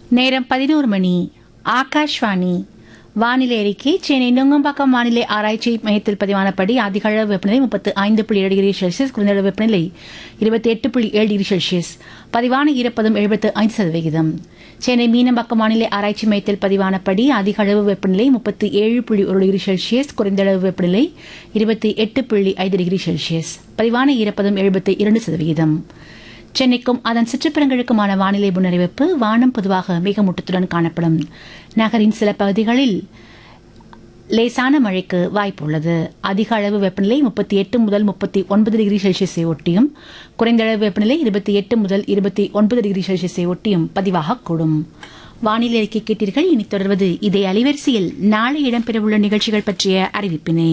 நேரம் பதினோரு மணி ஆகாஷ்வாணி வானிலை அறிக்கை சென்னை நுங்கம்பாக்கம் வானிலை ஆராய்ச்சி மையத்தில் பதிவானபடி அதிக அளவு வெப்பநிலை முப்பத்து ஐந்து புள்ளி ஏழு டிகிரி செல்சியஸ் குறைந்த அளவு வெப்பநிலை இருபத்தி எட்டு புள்ளி ஏழு டிகிரி செல்சியஸ் பதிவான ஈரப்பதம் எழுபத்து ஐந்து சதவிகிதம் சென்னை மீனம்பாக்கம் வானிலை ஆராய்ச்சி மையத்தில் பதிவானபடி அதிக அளவு வெப்பநிலை முப்பத்தி ஏழு புள்ளி ஒரு டிகிரி செல்சியஸ் குறைந்த அளவு வெப்பநிலை இருபத்தி எட்டு புள்ளி ஐந்து டிகிரி செல்சியஸ் பதிவான ஈரப்பதம் எழுபத்தி இரண்டு சதவிகிதம் சென்னைக்கும் அதன் சுற்றுப்புறங்களுக்குமான வானிலை முன்னறிவிப்பு வானம் பொதுவாக மேகமூட்டத்துடன் காணப்படும் நகரின் சில பகுதிகளில் லேசான மழைக்கு வாய்ப்புள்ளது அதிக அளவு வெப்பநிலை முப்பத்தி எட்டு முதல் முப்பத்தி ஒன்பது டிகிரி செல்சியஸை ஒட்டியும் குறைந்த அளவு வெப்பநிலை இருபத்தி எட்டு முதல் இருபத்தி ஒன்பது டிகிரி செல்சியஸை ஒட்டியும் பதிவாகக்கூடும் வானிலை அறிக்கை கேட்டீர்கள் இனி தொடர்வது இதே அலைவரிசையில் நாளை இடம்பெறவுள்ள நிகழ்ச்சிகள் பற்றிய அறிவிப்பினை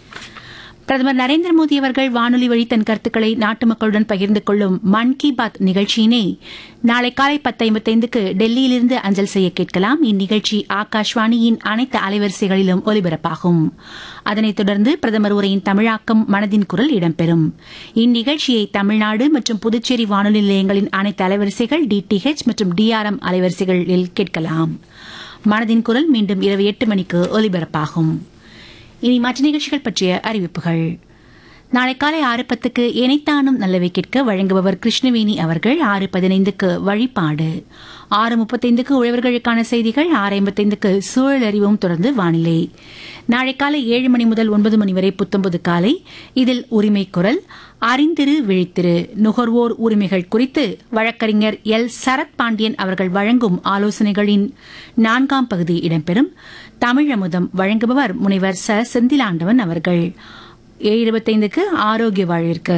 பிரதமர் நரேந்திர மோடி அவர்கள் வானொலி வழி தன் கருத்துக்களை நாட்டு மக்களுடன் பகிர்ந்து கொள்ளும் மன் கி பாத் நிகழ்ச்சியினை நாளை காலை பத்து ஐம்பத்தைந்துக்கு டெல்லியிலிருந்து அஞ்சல் செய்ய கேட்கலாம் இந்நிகழ்ச்சி ஆகாஷ்வாணியின் அனைத்து அலைவரிசைகளிலும் ஒலிபரப்பாகும் அதனைத் தொடர்ந்து பிரதமர் உரையின் தமிழாக்கம் மனதின் குரல் இடம்பெறும் இந்நிகழ்ச்சியை தமிழ்நாடு மற்றும் புதுச்சேரி வானொலி நிலையங்களின் அனைத்து அலைவரிசைகள் டிடிஹெச் மற்றும் டிஆர்எம் அலைவரிசைகளில் கேட்கலாம் மனதின் குரல் மீண்டும் இரவு எட்டு மணிக்கு ஒலிபரப்பாகும் இனி மற்ற நிகழ்ச்சிகள் பற்றிய அறிவிப்புகள் நாளை காலை ஆறு பத்துக்கு இணைத்தானும் நல்லவை கேட்க வழங்குபவர் கிருஷ்ணவேணி அவர்கள் ஆறு பதினைந்துக்கு வழிபாடு ஆறு முப்பத்தைந்துக்கு உழவர்களுக்கான செய்திகள் ஆறு ஐம்பத்தைந்துக்கு சூழல் அறிவும் தொடர்ந்து வானிலை நாளை காலை ஏழு மணி முதல் ஒன்பது மணி வரை புத்தம்பது காலை இதில் உரிமை குரல் அறிந்திரு விழித்திரு நுகர்வோர் உரிமைகள் குறித்து வழக்கறிஞர் எல் சரத் பாண்டியன் அவர்கள் வழங்கும் ஆலோசனைகளின் நான்காம் பகுதி இடம்பெறும் தமிழமுதம் வழங்குபவர் முனைவர் ச செந்திலாண்டவன் அவர்கள் ஏழு இருபத்தைந்துக்கு ஆரோக்கிய வாழ்விற்கு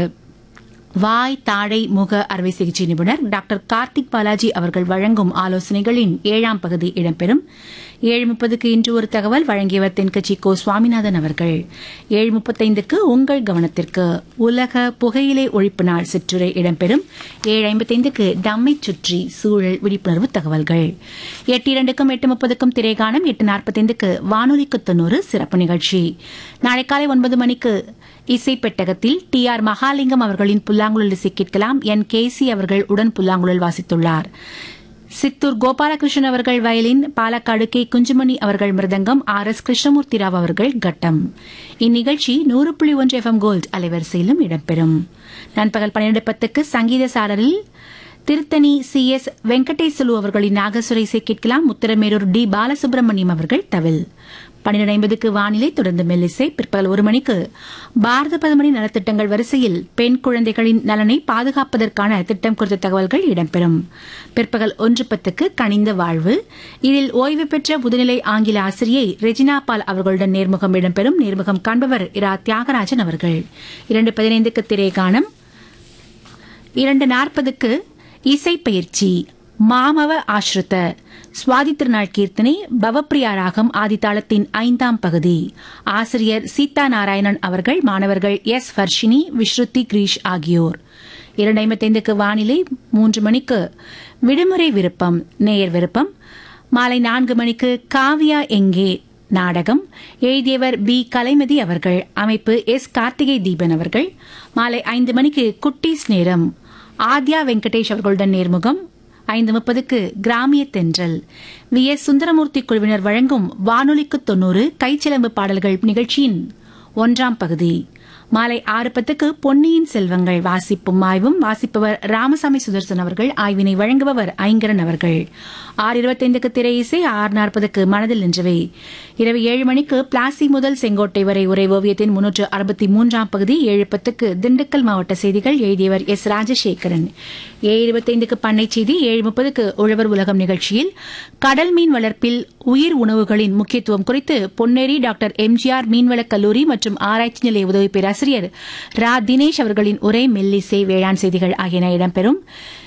வாய் தாடை முக அறுவை சிகிச்சை நிபுணர் டாக்டர் கார்த்திக் பாலாஜி அவர்கள் வழங்கும் ஆலோசனைகளின் ஏழாம் பகுதி இடம்பெறும் ஏழு முப்பதுக்கு இன்று ஒரு தகவல் வழங்கியவர் தென்கட்சி கோ சுவாமிநாதன் அவர்கள் ஏழு முப்பத்தைந்துக்கு உங்கள் கவனத்திற்கு உலக புகையிலை ஒழிப்பு நாள் சிற்றுரை இடம்பெறும் ஏழு ஐம்பத்தைந்துக்கு நம்மை சுற்றி சூழல் விழிப்புணர்வு தகவல்கள் எட்டு இரண்டுக்கும் எட்டு முப்பதுக்கும் திரைகாணம் எட்டு நாற்பத்தைந்துக்கு வானொலிக்கு தொண்ணூறு சிறப்பு நிகழ்ச்சி நாளை காலை ஒன்பது மணிக்கு இசை பெட்டகத்தில் டி ஆர் மகாலிங்கம் அவர்களின் புல்லாங்குழல் இசை கேட்கலாம் என் கேசி அவர்கள் உடன் புல்லாங்குழல் வாசித்துள்ளார் சித்தூர் கோபாலகிருஷ்ணன் அவர்கள் வயலின் பாலக்காடு கே குஞ்சுமணி அவர்கள் மிருதங்கம் ஆர் எஸ் கிருஷ்ணமூர்த்தி ராவ் அவர்கள் கட்டம் இந்நிகழ்ச்சி நூறு புள்ளி ஒன்று எஃப்எம் கோல்ட் அலைவரிசையிலும் இடம்பெறும் நண்பகல் பன்னிரண்டு பத்துக்கு சங்கீத சாரரில் திருத்தணி சி எஸ் வெங்கடேசலு அவர்களின் நாகசுர இசை கேட்கலாம் உத்தரமேரூர் டி பாலசுப்ரமணியம் அவர்கள் தவில் பன்னிரண்டு ஐம்பதுக்கு வானிலை தொடர்ந்து மெல்லிசை பிற்பகல் ஒரு மணிக்கு பாரத பிரதமரின் நலத்திட்டங்கள் வரிசையில் பெண் குழந்தைகளின் நலனை பாதுகாப்பதற்கான திட்டம் குறித்த தகவல்கள் இடம்பெறும் பிற்பகல் ஒன்று பத்துக்கு கனிந்த வாழ்வு இதில் ஓய்வு பெற்ற முதுநிலை ஆங்கில ஆசிரியை ரெஜினா பால் அவர்களுடன் நேர்முகம் இடம்பெறும் நேர்முகம் காண்பவர் இரா தியாகராஜன் அவர்கள் இரண்டு பதினைந்துக்கு திரைகாணம் இரண்டு நாற்பதுக்கு இசைப்பயிற்சி மாமவ ஆஸ்ருத சுவாதி திருநாள் கீர்த்தனை பவப்பிரியா ராகம் ஆதித்தாளத்தின் ஐந்தாம் பகுதி ஆசிரியர் சீதா நாராயணன் அவர்கள் மாணவர்கள் எஸ் ஹர்ஷினி விஸ்ருதி கிரீஷ் ஆகியோர் இரண்டு ஐம்பத்தைந்துக்கு வானிலை மூன்று மணிக்கு விடுமுறை விருப்பம் நேயர் விருப்பம் மாலை நான்கு மணிக்கு காவியா எங்கே நாடகம் எழுதியவர் பி கலைமதி அவர்கள் அமைப்பு எஸ் கார்த்திகை தீபன் அவர்கள் மாலை ஐந்து மணிக்கு குட்டீஸ் நேரம் ஆத்யா வெங்கடேஷ் அவர்களுடன் நேர்முகம் ஐந்து முப்பதுக்கு கிராமிய தென்றல் வி எஸ் சுந்தரமூர்த்தி குழுவினர் வழங்கும் வானொலிக்கு தொன்னூறு கைச்சிலம்பு பாடல்கள் நிகழ்ச்சியின் ஒன்றாம் பகுதி மாலை ஆறு பத்துக்கு பொன்னியின் செல்வங்கள் வாசிப்பும் ஆய்வும் வாசிப்பவர் ராமசாமி சுதர்சன் அவர்கள் ஆய்வினை வழங்குபவர் ஐங்கரன் அவர்கள் ஆறு இருபத்தைந்துக்கு திரை இசை ஆறு நாற்பதுக்கு மனதில் நின்றவை இரவு ஏழு மணிக்கு பிளாசி முதல் செங்கோட்டை வரை உரை ஓவியத்தின் முன்னூற்று அறுபத்தி மூன்றாம் பகுதி ஏழு பத்துக்கு திண்டுக்கல் மாவட்ட செய்திகள் எழுதியவர் எஸ் ராஜசேகரன் ஏழு இருபத்தைந்துக்கு பண்ணை செய்தி ஏழு முப்பதுக்கு உழவர் உலகம் நிகழ்ச்சியில் கடல் மீன் வளர்ப்பில் உயிர் உணவுகளின் முக்கியத்துவம் குறித்து பொன்னேரி டாக்டர் எம்ஜிஆர் மீன்வளக் கல்லூரி மற்றும் ஆராய்ச்சி நிலைய உதவி பேராசிரியர் ரா தினேஷ் அவர்களின் உரை மெல்லிசை வேளாண் செய்திகள் ஆகியன இடம்பெறும்